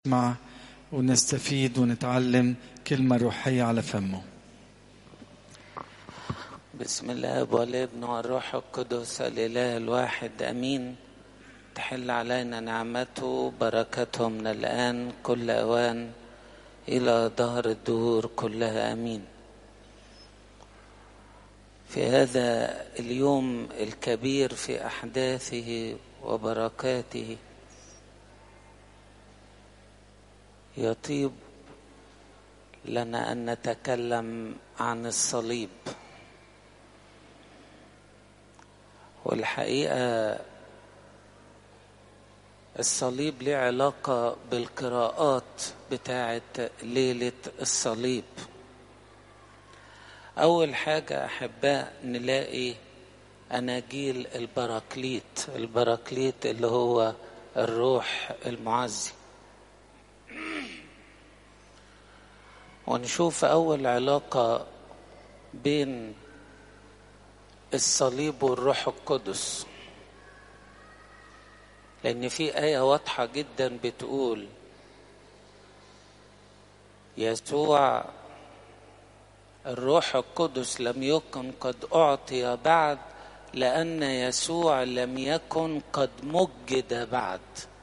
نسمع ونستفيد ونتعلم كلمة روحية على فمه بسم الله والابن والروح القدس الاله الواحد امين تحل علينا نعمته بركته من الان كل اوان الى دهر الدهور كلها امين في هذا اليوم الكبير في احداثه وبركاته يطيب لنا ان نتكلم عن الصليب والحقيقه الصليب له علاقه بالقراءات بتاعه ليله الصليب اول حاجه احباء نلاقي اناجيل البراكليت البراكليت اللي هو الروح المعزي ونشوف أول علاقة بين الصليب والروح القدس لأن في آية واضحة جدا بتقول يسوع الروح القدس لم يكن قد أعطي بعد لأن يسوع لم يكن قد مجد بعد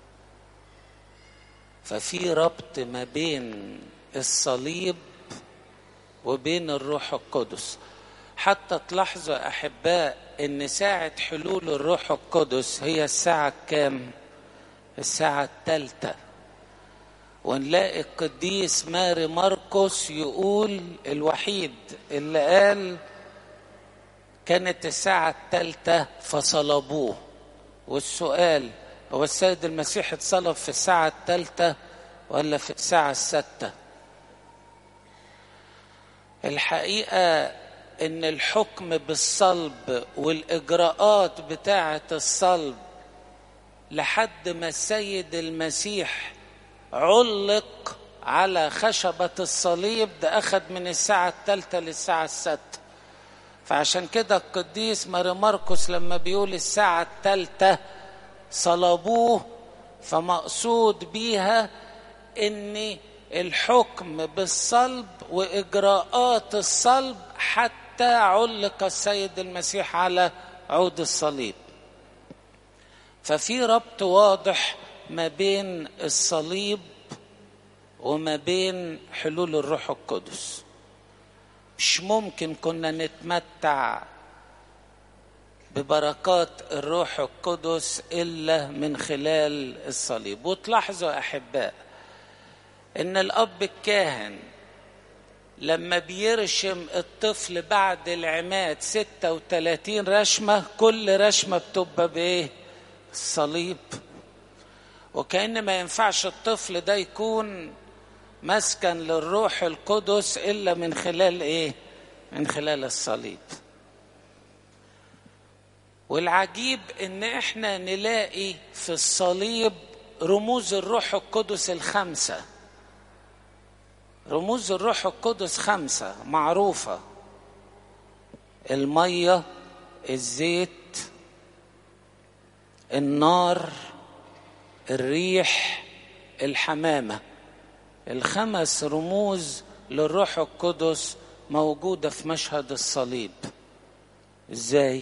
ففي ربط ما بين الصليب وبين الروح القدس حتى تلاحظوا احباء ان ساعه حلول الروح القدس هي الساعه الكام الساعه الثالثه ونلاقي القديس ماري مرقس يقول الوحيد اللي قال كانت الساعه الثالثه فصلبوه والسؤال هو السيد المسيح اتصلب في الساعه الثالثه ولا في الساعه السادسه الحقيقه ان الحكم بالصلب والاجراءات بتاعه الصلب لحد ما السيد المسيح علق على خشبه الصليب ده اخذ من الساعه الثالثه للساعه السادسه فعشان كده القديس ماري مرقس لما بيقول الساعه الثالثه صلبوه فمقصود بيها ان الحكم بالصلب واجراءات الصلب حتى علق السيد المسيح على عود الصليب ففي ربط واضح ما بين الصليب وما بين حلول الروح القدس مش ممكن كنا نتمتع ببركات الروح القدس الا من خلال الصليب وتلاحظوا احباء ان الاب الكاهن لما بيرشم الطفل بعد العماد 36 رشمة كل رشمة بتبقى بإيه؟ الصليب وكأن ما ينفعش الطفل ده يكون مسكن للروح القدس إلا من خلال إيه؟ من خلال الصليب والعجيب إن إحنا نلاقي في الصليب رموز الروح القدس الخمسه رموز الروح القدس خمسة معروفة المية الزيت النار الريح الحمامة الخمس رموز للروح القدس موجودة في مشهد الصليب ازاي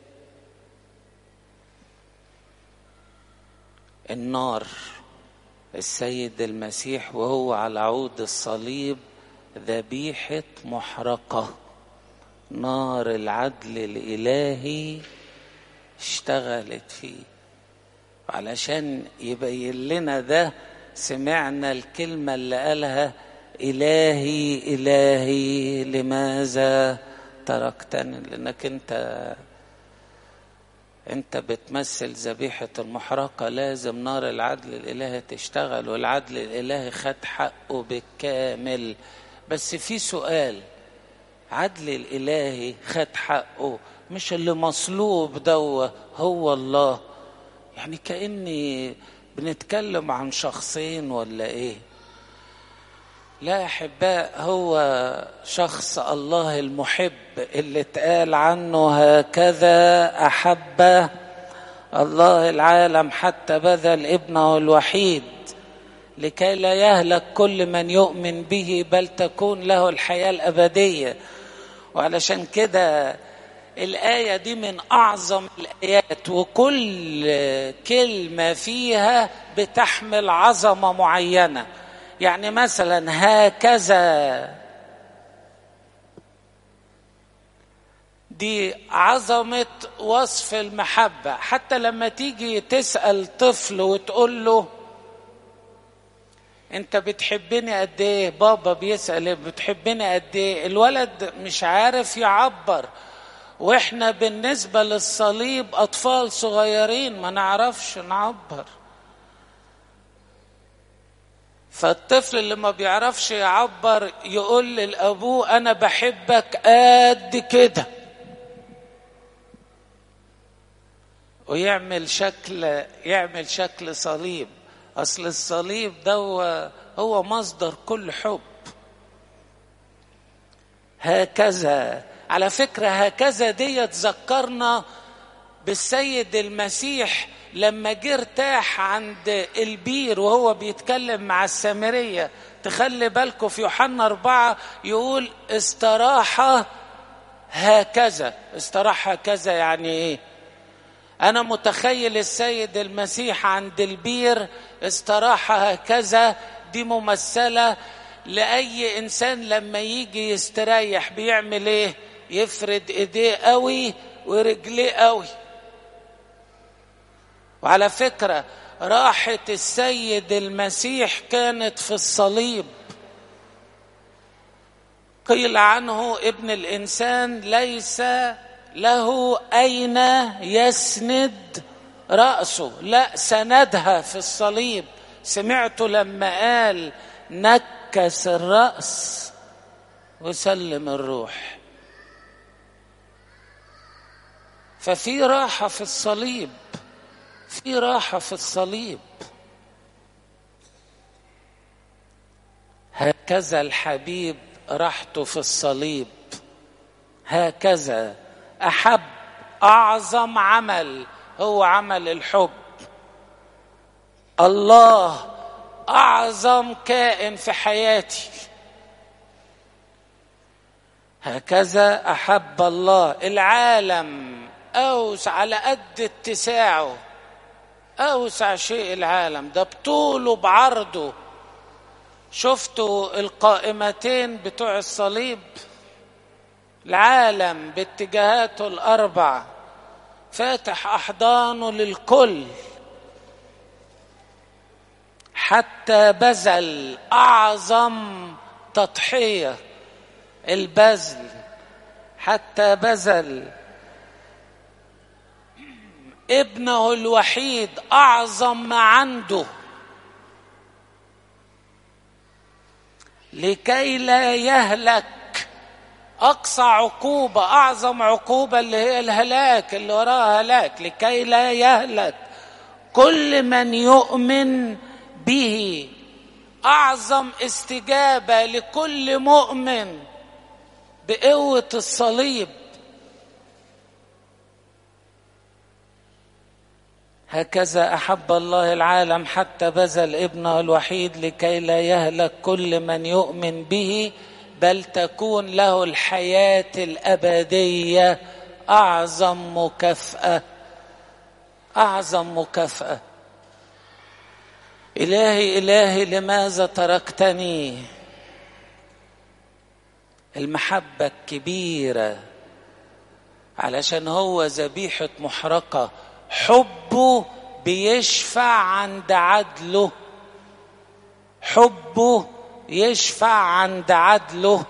النار السيد المسيح وهو على عود الصليب ذبيحة محرقة نار العدل الإلهي اشتغلت فيه علشان يبين لنا ده سمعنا الكلمة اللي قالها إلهي إلهي لماذا تركتني لأنك أنت انت بتمثل ذبيحة المحرقة لازم نار العدل الالهي تشتغل والعدل الالهي خد حقه بالكامل بس في سؤال عدل الالهي خد حقه مش اللي مصلوب دوا هو الله يعني كأني بنتكلم عن شخصين ولا ايه لا احباء هو شخص الله المحب اللي اتقال عنه هكذا احب الله العالم حتى بذل ابنه الوحيد لكي لا يهلك كل من يؤمن به بل تكون له الحياه الابديه وعلشان كده الايه دي من اعظم الايات وكل كلمه فيها بتحمل عظمه معينه يعني مثلا هكذا دي عظمه وصف المحبه حتى لما تيجي تسال طفل وتقول له انت بتحبني قد ايه بابا بيسال بتحبني قد ايه الولد مش عارف يعبر واحنا بالنسبه للصليب اطفال صغيرين ما نعرفش نعبر فالطفل اللي ما بيعرفش يعبر يقول لابوه انا بحبك قد كده ويعمل شكل يعمل شكل صليب اصل الصليب ده هو, هو مصدر كل حب هكذا على فكره هكذا دي تذكرنا بالسيد المسيح لما جه ارتاح عند البير وهو بيتكلم مع السامريه تخلي بالكم في يوحنا أربعة يقول استراح هكذا استراح هكذا يعني ايه أنا متخيل السيد المسيح عند البير استراح هكذا دي ممثلة لأي إنسان لما يجي يستريح بيعمل إيه؟ يفرد إيديه قوي ورجليه قوي وعلى فكرة راحة السيد المسيح كانت في الصليب قيل عنه ابن الإنسان ليس له أين يسند رأسه لا سندها في الصليب سمعت لما قال نكس الرأس وسلم الروح ففي راحة في الصليب في راحة في الصليب هكذا الحبيب راحته في الصليب هكذا احب اعظم عمل هو عمل الحب الله اعظم كائن في حياتي هكذا احب الله العالم اوسع على قد اتساعه اوسع شيء العالم ده بطوله بعرضه شفتوا القائمتين بتوع الصليب العالم باتجاهاته الاربع فاتح احضانه للكل حتى بذل اعظم تضحيه البذل حتى بذل ابنه الوحيد اعظم ما عنده لكي لا يهلك اقصى عقوبه اعظم عقوبه اللي هي الهلاك اللي وراها هلاك لكي لا يهلك كل من يؤمن به اعظم استجابه لكل مؤمن بقوه الصليب هكذا احب الله العالم حتى بذل ابنه الوحيد لكي لا يهلك كل من يؤمن به بل تكون له الحياه الابديه اعظم مكافاه اعظم مكافاه الهي الهي لماذا تركتني المحبه الكبيره علشان هو ذبيحه محرقه حبه بيشفع عند عدله حبه يشفع عند عدله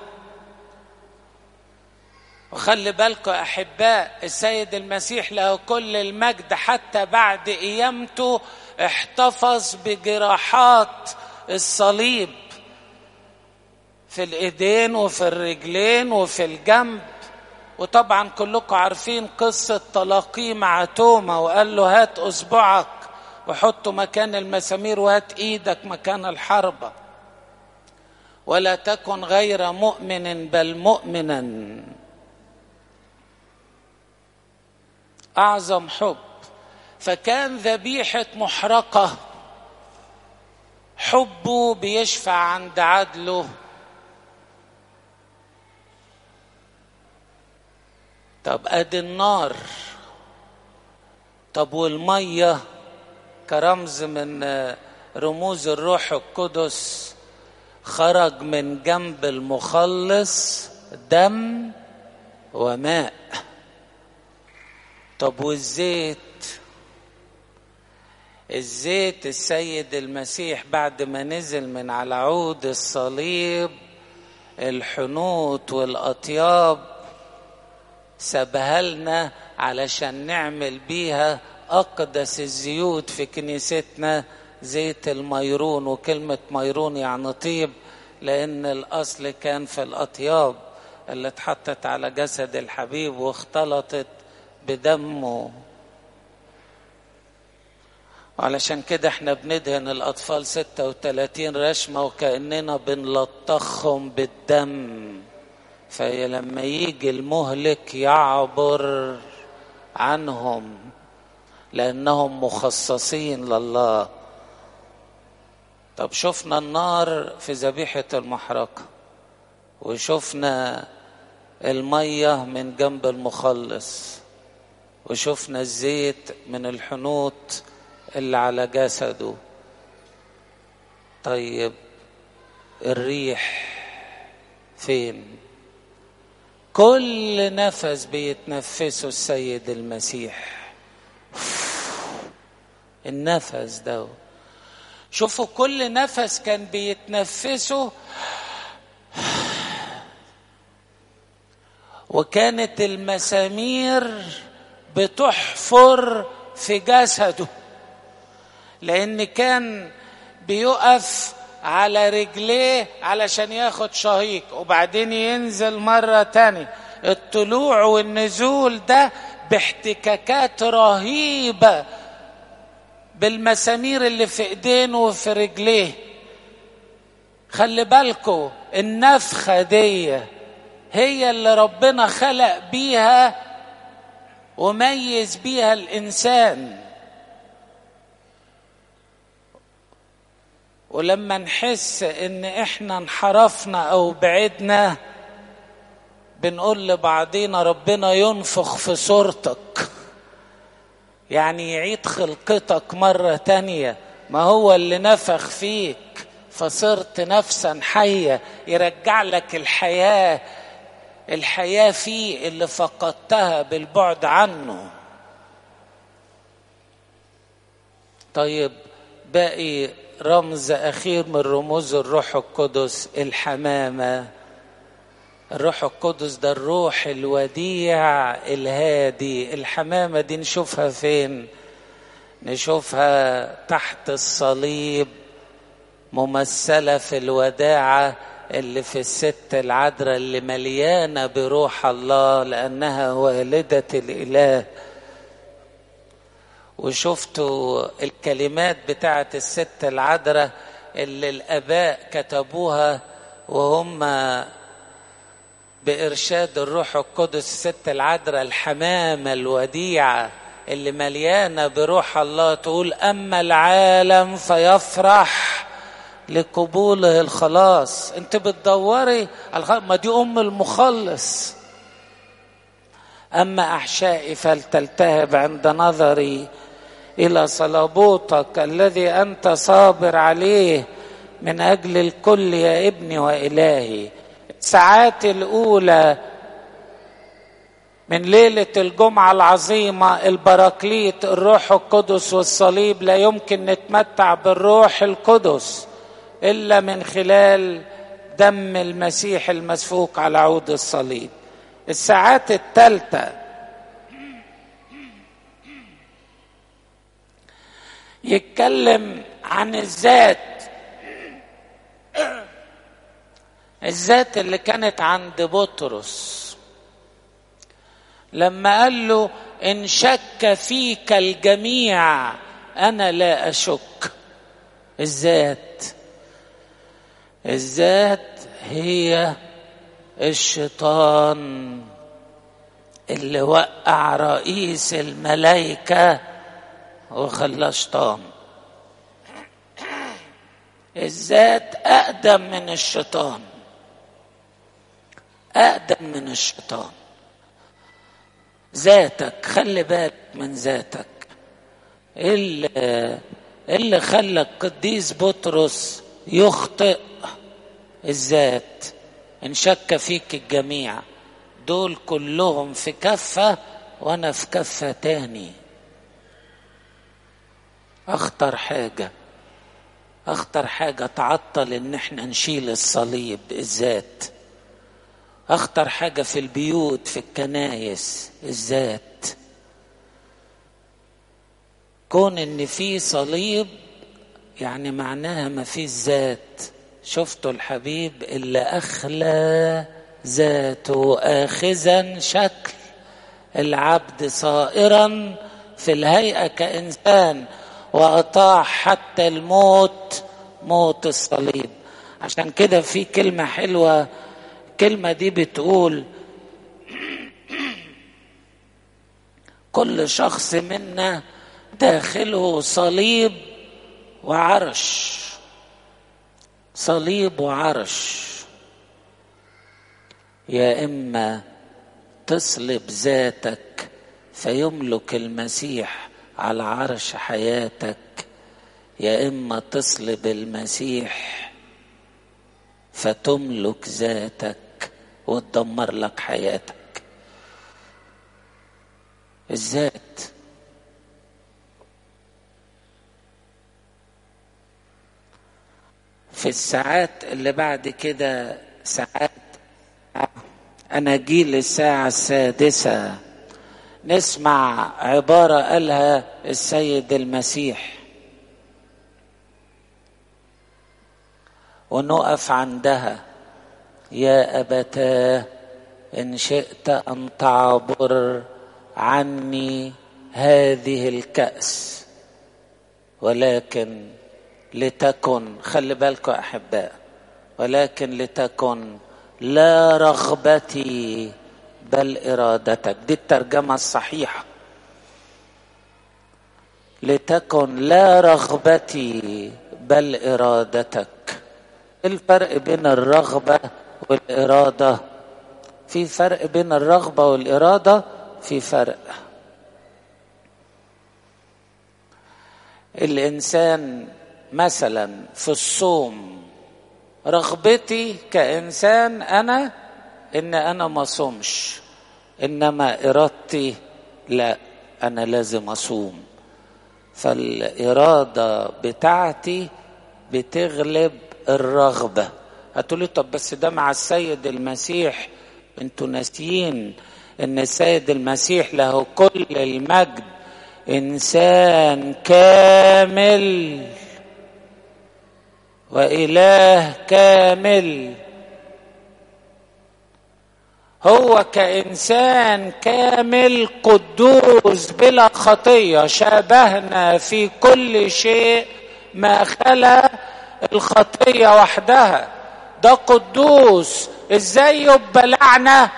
وخلي بالكم احباء السيد المسيح له كل المجد حتى بعد قيامته احتفظ بجراحات الصليب في الايدين وفي الرجلين وفي الجنب وطبعا كلكم عارفين قصة تلاقيه مع توما وقال له هات أصبعك وحطه مكان المسامير وهات إيدك مكان الحربة ولا تكن غير مؤمن بل مؤمنا أعظم حب فكان ذبيحة محرقة حبه بيشفع عند عدله طب ادي النار طب والميه كرمز من رموز الروح القدس خرج من جنب المخلص دم وماء طب والزيت الزيت السيد المسيح بعد ما نزل من على عود الصليب الحنوط والاطياب سابها لنا علشان نعمل بيها اقدس الزيوت في كنيستنا زيت الميرون وكلمه ميرون يعني طيب لان الاصل كان في الاطياب اللي اتحطت على جسد الحبيب واختلطت بدمه علشان كده احنا بندهن الاطفال 36 رشمه وكاننا بنلطخهم بالدم فلما يجي المهلك يعبر عنهم لانهم مخصصين لله طب شفنا النار في ذبيحه المحرقه وشفنا الميه من جنب المخلص وشفنا الزيت من الحنوط اللي على جسده طيب الريح فين كل نفس بيتنفسه السيد المسيح النفس ده شوفوا كل نفس كان بيتنفسه وكانت المسامير بتحفر في جسده لان كان بيقف على رجليه علشان ياخد شهيق وبعدين ينزل مرة تانية الطلوع والنزول ده باحتكاكات رهيبة بالمسامير اللي في ايدينه وفي رجليه خلي بالكو النفخة دي هي اللي ربنا خلق بيها وميز بيها الإنسان ولما نحس ان احنا انحرفنا او بعدنا بنقول لبعضينا ربنا ينفخ في صورتك يعني يعيد خلقتك مرة تانية ما هو اللي نفخ فيك فصرت نفسا حية يرجع لك الحياة الحياة فيه اللي فقدتها بالبعد عنه طيب باقي رمز اخير من رموز الروح القدس الحمامه الروح القدس ده الروح الوديع الهادي الحمامه دي نشوفها فين نشوفها تحت الصليب ممثله في الوداعه اللي في الست العذراء اللي مليانه بروح الله لانها والده الاله وشفتوا الكلمات بتاعت الست العذراء اللي الاباء كتبوها وهم بارشاد الروح القدس الست العذراء الحمامه الوديعه اللي مليانه بروح الله تقول اما العالم فيفرح لقبوله الخلاص انت بتدوري على ما دي ام المخلص اما احشائي فلتلتهب عند نظري الى صلابوتك الذي انت صابر عليه من اجل الكل يا ابني والهي الساعات الاولى من ليله الجمعه العظيمه البراكليت الروح القدس والصليب لا يمكن نتمتع بالروح القدس الا من خلال دم المسيح المسفوك على عود الصليب الساعات الثالثه يتكلم عن الذات الذات اللي كانت عند بطرس لما قال له ان شك فيك الجميع انا لا اشك الذات الذات هي الشيطان اللي وقع رئيس الملائكه وخلاه شيطان الذات اقدم من الشيطان اقدم من الشيطان ذاتك خلي بالك من ذاتك اللي اللي خلى القديس بطرس يخطئ الذات ان شك فيك الجميع دول كلهم في كفه وانا في كفه تاني اخطر حاجه اخطر حاجه تعطل ان احنا نشيل الصليب الذات اخطر حاجه في البيوت في الكنايس الذات كون ان في صليب يعني معناها ما في ذات شفتوا الحبيب اللي اخلى ذاته اخذا شكل العبد صائرا في الهيئه كانسان واطاع حتى الموت موت الصليب عشان كده في كلمه حلوه الكلمه دي بتقول كل شخص منا داخله صليب وعرش صليب وعرش يا اما تصلب ذاتك فيملك المسيح على عرش حياتك يا اما تصلب المسيح فتملك ذاتك وتدمر لك حياتك الذات في الساعات اللي بعد كده ساعات أناجيل الساعة السادسة نسمع عبارة قالها السيد المسيح ونقف عندها يا أبتاه إن شئت أن تعبر عني هذه الكأس ولكن لتكن خلي بالكم احباء ولكن لتكن لا رغبتي بل ارادتك دي الترجمه الصحيحه لتكن لا رغبتي بل ارادتك الفرق بين الرغبه والاراده في فرق بين الرغبه والاراده في فرق الانسان مثلا في الصوم رغبتي كانسان انا ان انا ما صومش انما ارادتي لا انا لازم اصوم فالاراده بتاعتي بتغلب الرغبه هتقولي طب بس ده مع السيد المسيح انتوا ناسيين ان السيد المسيح له كل المجد انسان كامل واله كامل هو كانسان كامل قدوس بلا خطيه شابهنا في كل شيء ما خلا الخطيه وحدها ده قدوس ازاي يبقى لعنه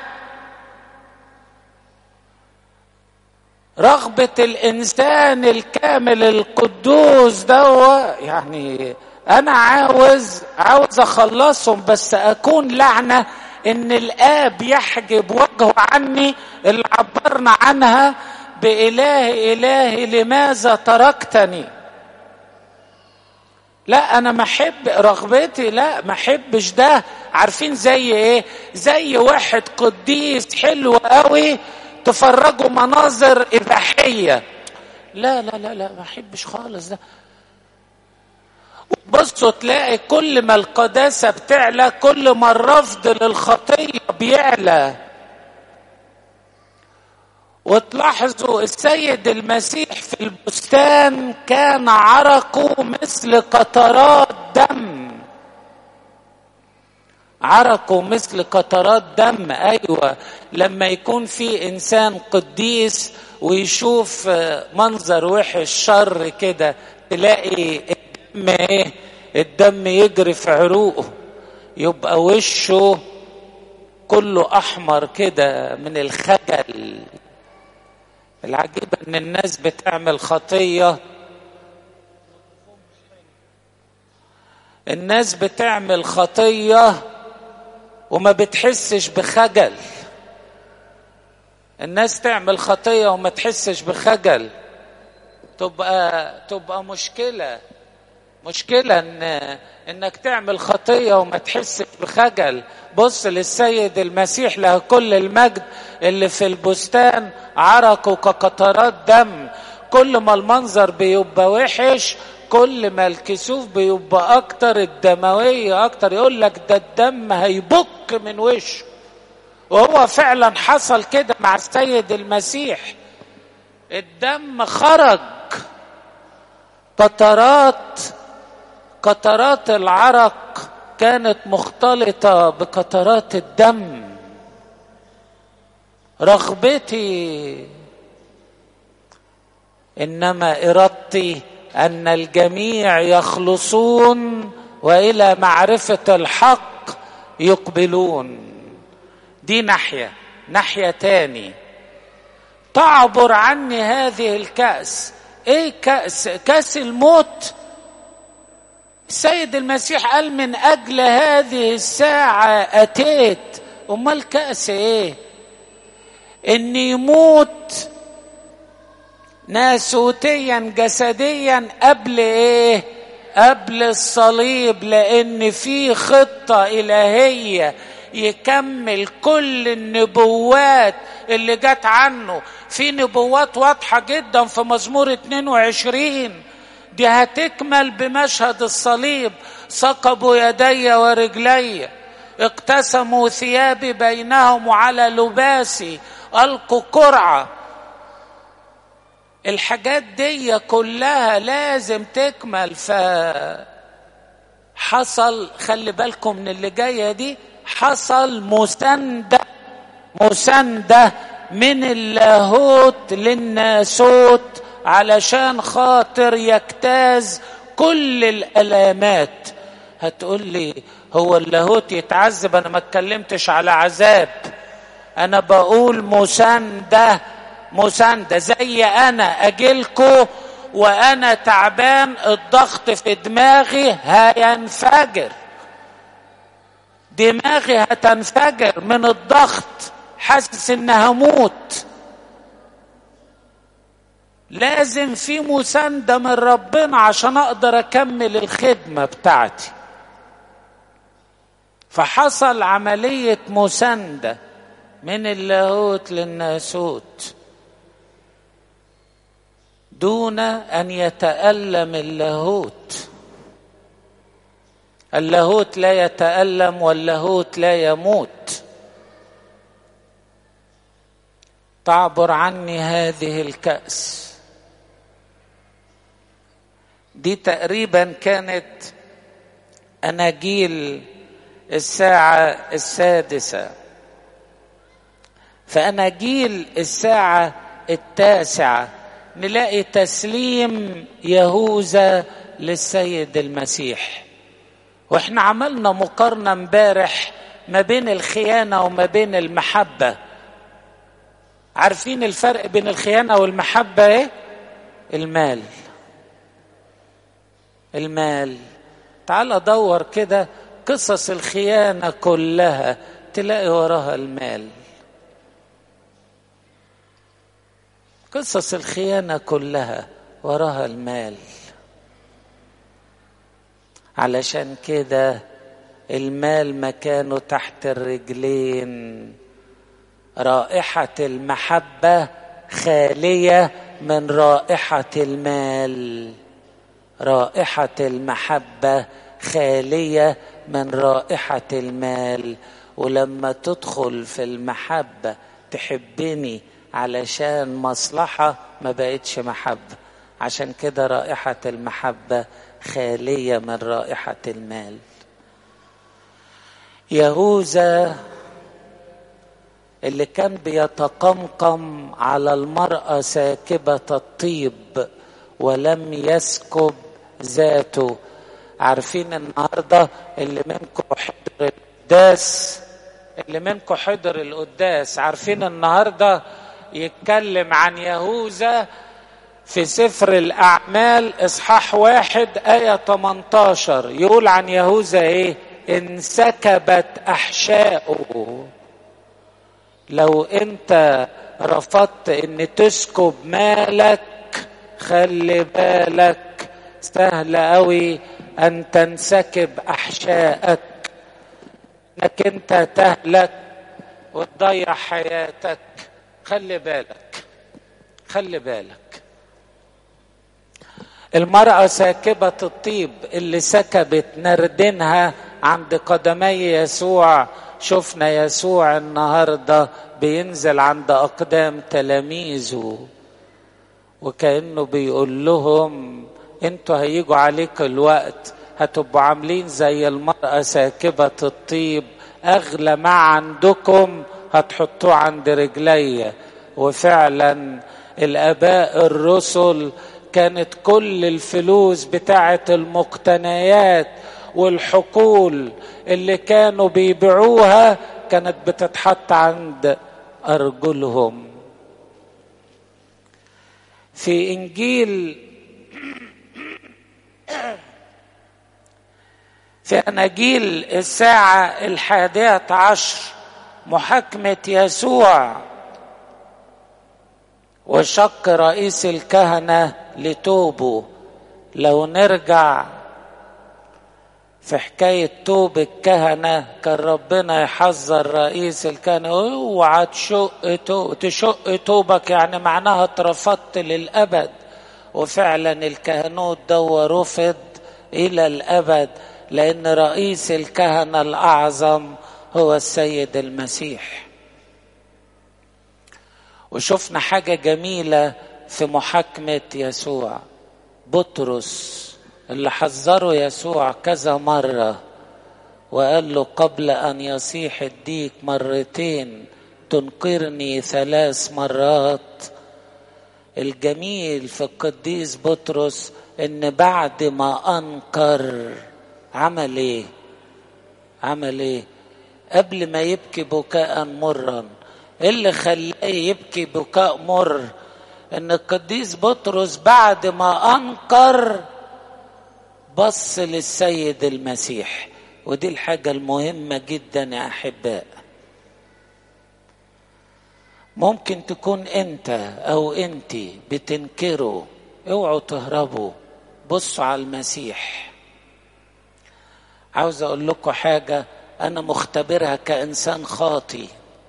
رغبه الانسان الكامل القدوس ده يعني انا عاوز عاوز اخلصهم بس اكون لعنه ان الاب يحجب وجهه عني اللي عبرنا عنها باله الهي لماذا تركتني لا انا ما احب رغبتي لا ما احبش ده عارفين زي ايه زي واحد قديس حلو قوي تفرجوا مناظر اباحيه لا لا لا لا ما احبش خالص ده بصوا تلاقي كل ما القداسة بتعلى كل ما الرفض للخطية بيعلى وتلاحظوا السيد المسيح في البستان كان عرقه مثل قطرات دم عرقه مثل قطرات دم ايوه لما يكون في انسان قديس ويشوف منظر وحش شر كده تلاقي الدم ايه الدم يجري في عروقه يبقى وشه كله احمر كده من الخجل العجيب ان الناس بتعمل خطيه الناس بتعمل خطيه وما بتحسش بخجل الناس تعمل خطيه وما تحسش بخجل تبقى تبقى مشكله مشكله ان انك تعمل خطيه وما تحسش بخجل بص للسيد المسيح له كل المجد اللي في البستان عرقه كقطرات دم كل ما المنظر بيبقى وحش كل ما الكسوف بيبقى اكتر الدمويه اكتر يقول لك ده الدم هيبك من وشه وهو فعلا حصل كده مع السيد المسيح الدم خرج قطرات قطرات العرق كانت مختلطه بقطرات الدم رغبتي انما ارادتي ان الجميع يخلصون والى معرفه الحق يقبلون دي ناحيه ناحيه تاني تعبر عني هذه الكاس ايه كاس كاس الموت السيد المسيح قال من اجل هذه الساعه اتيت امال كاس ايه ان يموت ناسوتيا جسديا قبل ايه قبل الصليب لان في خطه الهيه يكمل كل النبوات اللي جت عنه في نبوات واضحه جدا في مزمور 22 دي هتكمل بمشهد الصليب ثقبوا يدي ورجلي اقتسموا ثيابي بينهم وعلى لباسي القوا قرعه الحاجات دي كلها لازم تكمل ف حصل خلي بالكم من اللي جايه دي حصل مسانده مسانده من اللاهوت للناسوت علشان خاطر يجتاز كل الالامات هتقول لي هو اللاهوت يتعذب انا ما اتكلمتش على عذاب انا بقول مسانده مسانده زي انا اجيلكو وانا تعبان الضغط في دماغي هينفجر دماغي هتنفجر من الضغط حاسس ان هموت لازم في مسانده من ربنا عشان اقدر اكمل الخدمه بتاعتي فحصل عمليه مسانده من اللاهوت للناسوت دون ان يتالم اللاهوت اللاهوت لا يتالم واللاهوت لا يموت تعبر عني هذه الكاس دي تقريبا كانت اناجيل الساعه السادسه فاناجيل الساعه التاسعه نلاقي تسليم يهوذا للسيد المسيح واحنا عملنا مقارنه امبارح ما بين الخيانه وما بين المحبه عارفين الفرق بين الخيانه والمحبه ايه المال المال تعال دور كده قصص الخيانه كلها تلاقي وراها المال قصص الخيانه كلها وراها المال علشان كده المال مكانه تحت الرجلين رائحه المحبه خاليه من رائحه المال رائحه المحبه خاليه من رائحه المال ولما تدخل في المحبه تحبني علشان مصلحه ما بقتش محبه عشان كده رائحه المحبه خاليه من رائحه المال يهوذا اللي كان بيتقمقم على المراه ساكبه الطيب ولم يسكب ذاته عارفين النهارده اللي منكم حضر القداس اللي منكم حضر القداس عارفين النهارده يتكلم عن يهوذا في سفر الأعمال إصحاح واحد آية 18 يقول عن يهوذا إيه؟ انسكبت أحشاؤه لو أنت رفضت إن تسكب مالك خلي بالك سهل قوي أن تنسكب أحشائك إنك أنت تهلك وتضيع حياتك خلي بالك خلي بالك المرأة ساكبة الطيب اللي سكبت نردنها عند قدمي يسوع شفنا يسوع النهارده بينزل عند أقدام تلاميذه وكأنه بيقول لهم انتوا هيجوا عليك الوقت هتبقوا عاملين زي المرأة ساكبة الطيب أغلى ما عندكم هتحطوه عند رجلي وفعلا الآباء الرسل كانت كل الفلوس بتاعة المقتنيات والحقول اللي كانوا بيبيعوها كانت بتتحط عند أرجلهم في إنجيل في أناجيل الساعة الحادية عشر محاكمة يسوع وشق رئيس الكهنة لتوبه لو نرجع في حكاية توب الكهنة كان ربنا يحذر رئيس الكهنة اوعى تشق تو تشق توبك يعني معناها اترفضت للأبد وفعلا الكهنوت ده رفض إلى الأبد لأن رئيس الكهنة الأعظم هو السيد المسيح وشفنا حاجة جميلة في محاكمة يسوع بطرس اللي حذره يسوع كذا مرة وقال له قبل أن يصيح الديك مرتين تنكرني ثلاث مرات الجميل في القديس بطرس ان بعد ما انكر عمل ايه عمل ايه قبل ما يبكي بكاء مرا اللي خلاه يبكي بكاء مر ان القديس بطرس بعد ما انكر بص للسيد المسيح ودي الحاجة المهمة جدا يا أحباء ممكن تكون أنت أو أنت بتنكروا اوعوا تهربوا بصوا على المسيح عاوز أقول لكم حاجة أنا مختبرها كإنسان خاطي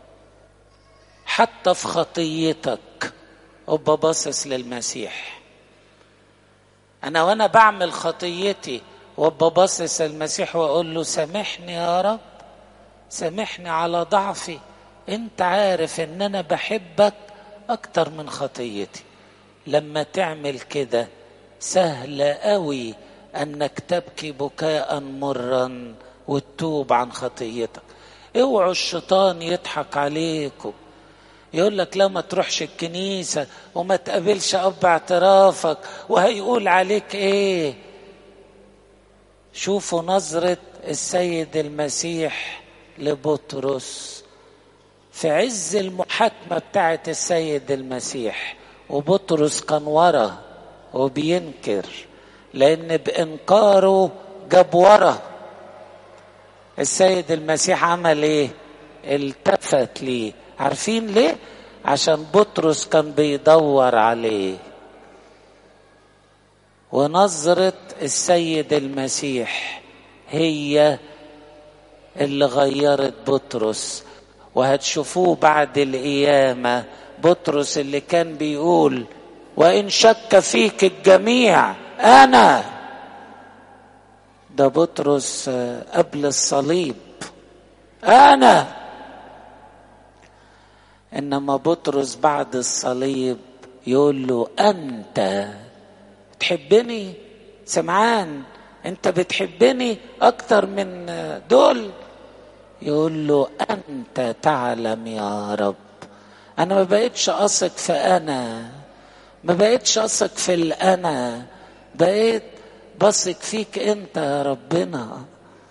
حتى في خطيتك ابقى باصص للمسيح انا وانا بعمل خطيتي وابقى باصص المسيح واقول له سامحني يا رب سامحني على ضعفي انت عارف ان انا بحبك اكتر من خطيتي لما تعمل كده سهل قوي انك تبكي بكاء مرا وتتوب عن خطيتك اوعوا الشيطان يضحك عليكم يقول لك لا ما تروحش الكنيسة وما تقابلش أب اعترافك وهيقول عليك إيه شوفوا نظرة السيد المسيح لبطرس في عز المحاكمة بتاعت السيد المسيح وبطرس كان ورا وبينكر لأن بإنكاره جاب ورا السيد المسيح عمل إيه التفت ليه عارفين ليه عشان بطرس كان بيدور عليه ونظرة السيد المسيح هي اللي غيرت بطرس وهتشوفوه بعد القيامة بطرس اللي كان بيقول وإن شك فيك الجميع أنا ده بطرس قبل الصليب أنا انما بطرس بعد الصليب يقول له انت تحبني سمعان انت بتحبني اكتر من دول يقول له انت تعلم يا رب انا ما بقتش اثق في انا ما بقتش اثق في الانا بقيت بثق فيك انت يا ربنا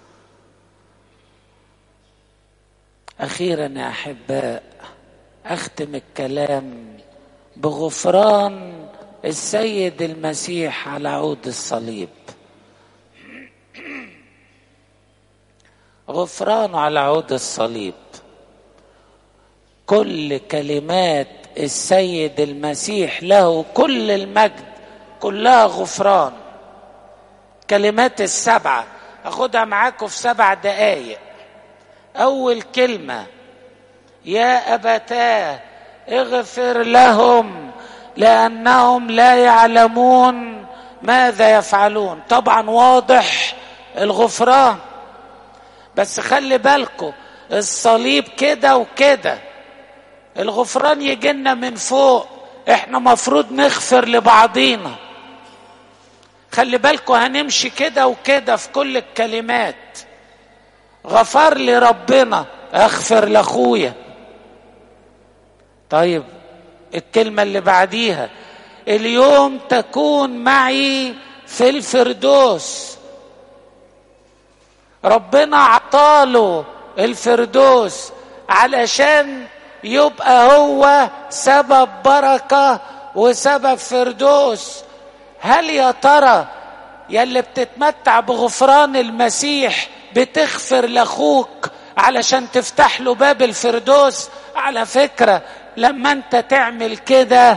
اخيرا يا احباء اختم الكلام بغفران السيد المسيح على عود الصليب غفرانه على عود الصليب كل كلمات السيد المسيح له كل المجد كلها غفران كلمات السبعه اخدها معاكم في سبع دقايق اول كلمه يا ابتاه اغفر لهم لانهم لا يعلمون ماذا يفعلون طبعا واضح الغفران بس خلي بالكم الصليب كده وكده الغفران يجينا من فوق احنا مفروض نغفر لبعضينا خلي بالكم هنمشي كده وكده في كل الكلمات غفر لي ربنا اغفر لاخويا طيب الكلمة اللي بعديها اليوم تكون معي في الفردوس ربنا عطاله الفردوس علشان يبقى هو سبب بركة وسبب فردوس هل يا ترى يلي بتتمتع بغفران المسيح بتغفر لاخوك علشان تفتح له باب الفردوس على فكره لما انت تعمل كده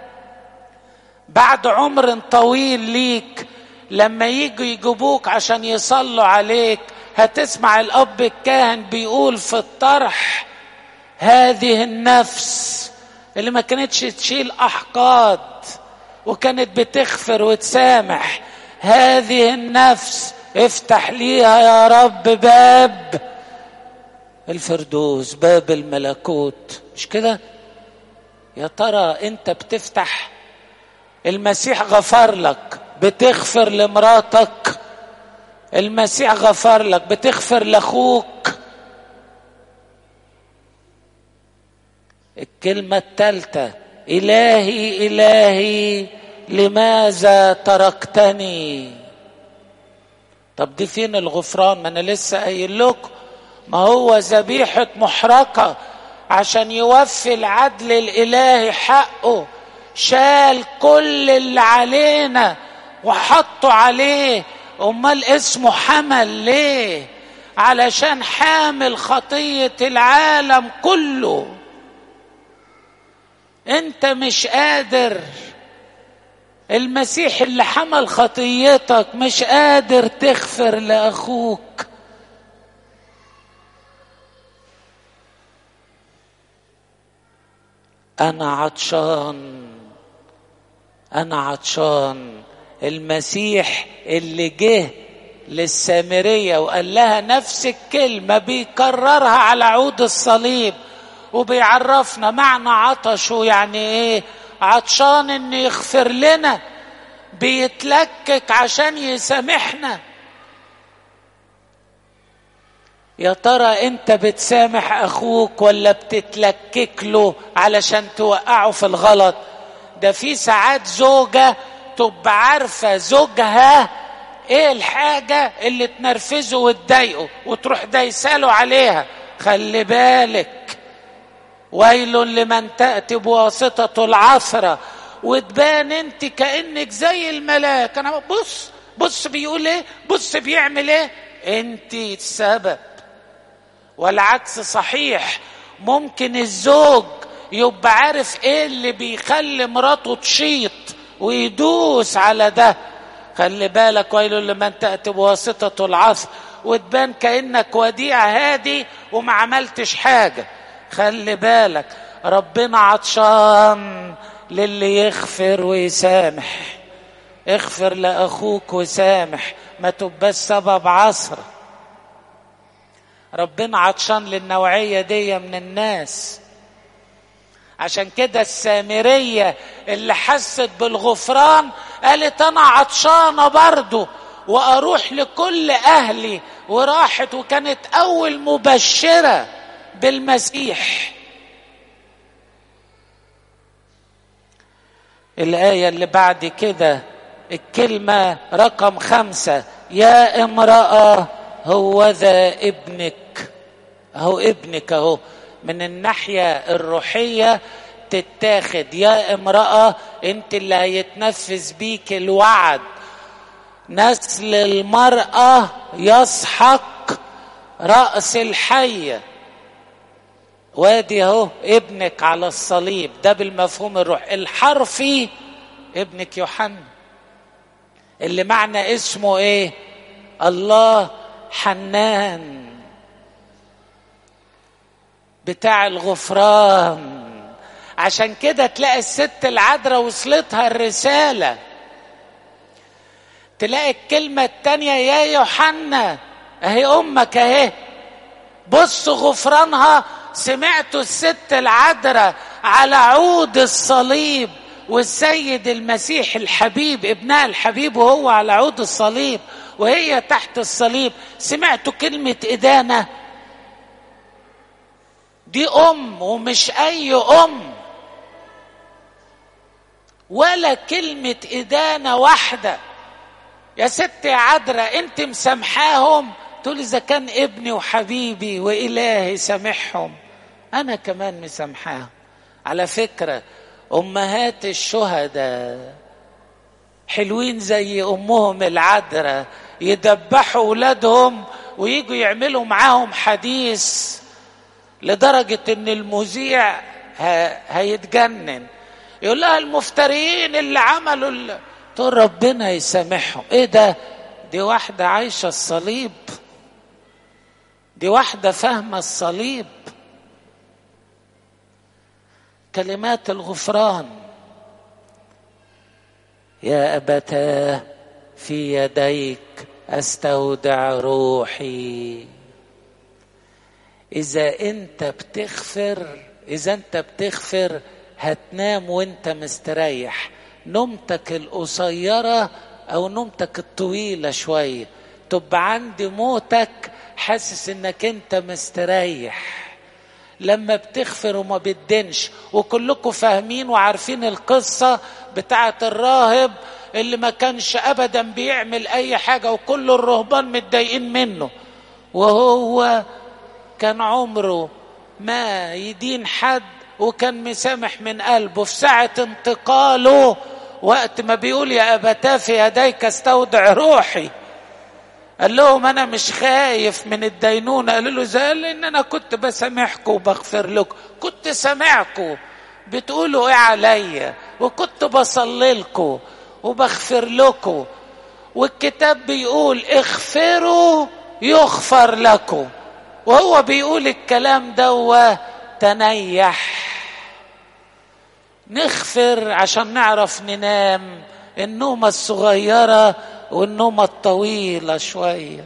بعد عمر طويل ليك لما يجوا يجيبوك عشان يصلوا عليك هتسمع الاب الكاهن بيقول في الطرح هذه النفس اللي ما كانتش تشيل احقاد وكانت بتغفر وتسامح هذه النفس افتح ليها يا رب باب الفردوس باب الملكوت مش كده يا ترى انت بتفتح المسيح غفر لك بتغفر لمراتك المسيح غفر لك بتغفر لاخوك الكلمه الثالثه الهي الهي لماذا تركتني طب دي فين الغفران ما انا لسه قايل لكم ما هو ذبيحه محرقه عشان يوفي العدل الالهي حقه شال كل اللي علينا وحطه عليه امال اسمه حمل ليه علشان حامل خطيه العالم كله انت مش قادر المسيح اللي حمل خطيتك مش قادر تغفر لاخوك انا عطشان انا عطشان المسيح اللي جه للسامريه وقال لها نفس الكلمه بيكررها على عود الصليب وبيعرفنا معنى عطشه يعني ايه عطشان ان يغفر لنا بيتلكك عشان يسامحنا يا ترى انت بتسامح اخوك ولا بتتلكك له علشان توقعه في الغلط ده في ساعات زوجة تبقى عارفة زوجها ايه الحاجة اللي تنرفزه وتضايقه وتروح دايساله عليها خلي بالك ويل لمن تأتي بواسطة العثرة وتبان انت كأنك زي الملاك انا بص بص بيقول ايه بص بيعمل ايه انت السبب والعكس صحيح ممكن الزوج يبقى عارف ايه اللي بيخلي مراته تشيط ويدوس على ده خلي بالك ويل لمن تأتي بواسطة العصر وتبان كأنك وديع هادي وما عملتش حاجة خلي بالك ربنا عطشان للي يغفر ويسامح اغفر لأخوك وسامح ما تبقاش سبب عصر ربنا عطشان للنوعية دي من الناس عشان كده السامرية اللي حست بالغفران قالت أنا عطشانة برضو وأروح لكل أهلي وراحت وكانت أول مبشرة بالمسيح الآية اللي بعد كده الكلمة رقم خمسة يا امرأة هو ذا ابنك اهو ابنك اهو من الناحية الروحية تتاخد يا امرأة انت اللي هيتنفذ بيك الوعد نسل المرأة يسحق رأس الحية وادي اهو ابنك على الصليب ده بالمفهوم الروح الحرفي ابنك يوحنا اللي معنى اسمه ايه الله حنان بتاع الغفران عشان كده تلاقي الست العذراء وصلتها الرسالة تلاقي الكلمة التانية يا يوحنا اهي امك اهي بص غفرانها سمعتوا الست العذراء على عود الصليب والسيد المسيح الحبيب ابنها الحبيب وهو على عود الصليب وهي تحت الصليب سمعتوا كلمة إدانة دي أم ومش أي أم ولا كلمة إدانة واحدة يا ست يا عذراء أنت مسامحاهم تقول إذا كان ابني وحبيبي وإلهي سامحهم أنا كمان مسامحاهم على فكرة أمهات الشهداء حلوين زي أمهم العذراء يدبحوا أولادهم ويجوا يعملوا معاهم حديث لدرجة إن المذيع هيتجنن يقول لها المفتريين اللي عملوا اللي... تقول ربنا يسامحهم ايه ده دي واحدة عايشة الصليب دي واحدة فاهمة الصليب كلمات الغفران يا أبتاه في يديك أستودع روحي إذا أنت بتغفر إذا أنت بتغفر هتنام وأنت مستريح نومتك القصيرة أو نومتك الطويلة شوية تبقى عند موتك حاسس إنك أنت مستريح لما بتغفر وما بتدنش وكلكم فاهمين وعارفين القصة بتاعة الراهب اللي ما كانش أبدا بيعمل أي حاجة وكل الرهبان متضايقين منه وهو كان عمره ما يدين حد وكان مسامح من قلبه في ساعة انتقاله وقت ما بيقول يا أبتاه في يديك استودع روحي قال لهم انا مش خايف من الدينونة قالوا له زي لان انا كنت بسامحكم وبغفر لكم كنت سامعكم بتقولوا ايه عليا وكنت بصلي لكم وبغفر لكم والكتاب بيقول اغفروا يغفر لكم وهو بيقول الكلام ده تنيح نغفر عشان نعرف ننام النومة الصغيرة والنومة الطويلة شوية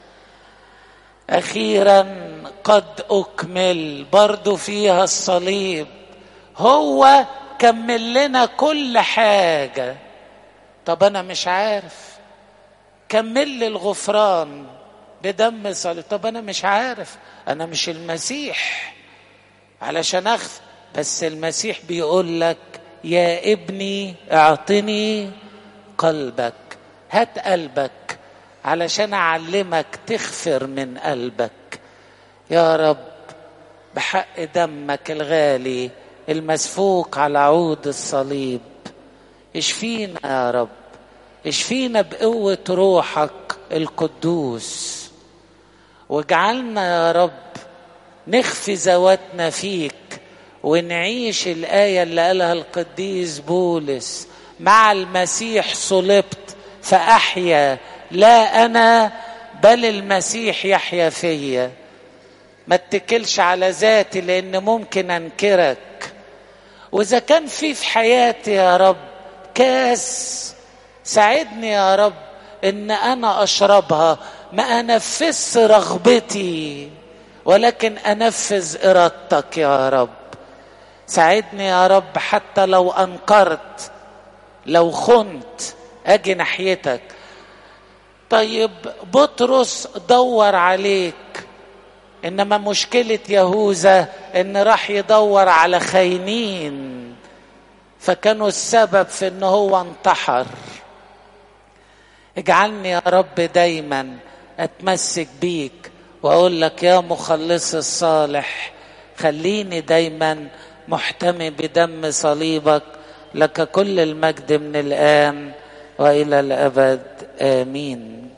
أخيرا قد أكمل برضو فيها الصليب هو كمل لنا كل حاجة طب أنا مش عارف كمل لي الغفران بدم صليب طب أنا مش عارف أنا مش المسيح علشان أخف بس المسيح بيقول لك يا ابني اعطني قلبك هات قلبك علشان اعلمك تغفر من قلبك يا رب بحق دمك الغالي المسفوك على عود الصليب اشفينا يا رب اشفينا بقوة روحك القدوس واجعلنا يا رب نخفي ذواتنا فيك ونعيش الآية اللي قالها القديس بولس مع المسيح صلبت فأحيا لا أنا بل المسيح يحيا فيا ما اتكلش على ذاتي لأن ممكن أنكرك وإذا كان في في حياتي يا رب كاس ساعدني يا رب إن أنا أشربها ما أنفذش رغبتي ولكن أنفذ إرادتك يا رب ساعدني يا رب حتى لو أنكرت لو خنت أجي ناحيتك طيب بطرس دور عليك انما مشكله يهوذا ان راح يدور على خاينين فكانوا السبب في ان هو انتحر اجعلني يا رب دايما اتمسك بيك واقول لك يا مخلص الصالح خليني دايما محتمي بدم صليبك لك كل المجد من الآن وإلى الأبد آمين